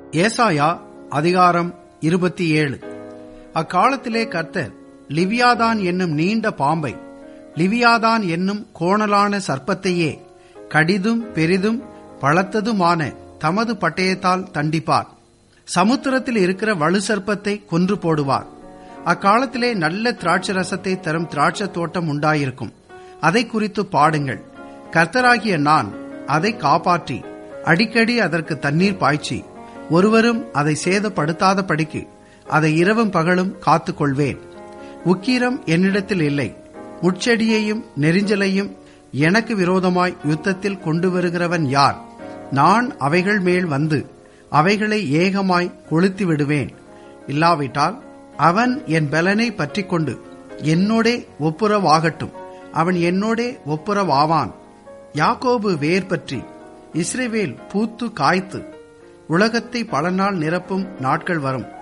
ஏசாயா அதிகாரம் இருபத்தி ஏழு அக்காலத்திலே கர்த்தர் லிவியாதான் என்னும் நீண்ட பாம்பை லிவியாதான் என்னும் கோணலான சர்ப்பத்தையே கடிதும் பெரிதும் பழத்ததுமான தமது பட்டயத்தால் தண்டிப்பார் சமுத்திரத்தில் இருக்கிற வலு சர்ப்பத்தை கொன்று போடுவார் அக்காலத்திலே நல்ல திராட்சை ரசத்தை தரும் திராட்சை தோட்டம் உண்டாயிருக்கும் அதை குறித்து பாடுங்கள் கர்த்தராகிய நான் அதை காப்பாற்றி அடிக்கடி அதற்கு தண்ணீர் பாய்ச்சி ஒருவரும் அதை சேதப்படுத்தாத படிக்கு அதை இரவும் பகலும் காத்துக் கொள்வேன் உக்கீரம் என்னிடத்தில் இல்லை முட்செடியையும் நெரிஞ்சலையும் எனக்கு விரோதமாய் யுத்தத்தில் கொண்டு வருகிறவன் யார் நான் அவைகள் மேல் வந்து அவைகளை ஏகமாய் கொளுத்தி விடுவேன் இல்லாவிட்டால் அவன் என் பலனை பற்றிக் கொண்டு என்னோடே ஒப்புரவாகட்டும் அவன் என்னோடே ஒப்புரவாவான் யாக்கோபு வேர் பற்றி இஸ்ரேவேல் பூத்து காய்த்து உலகத்தை பல நாள் நிரப்பும் நாட்கள் வரும்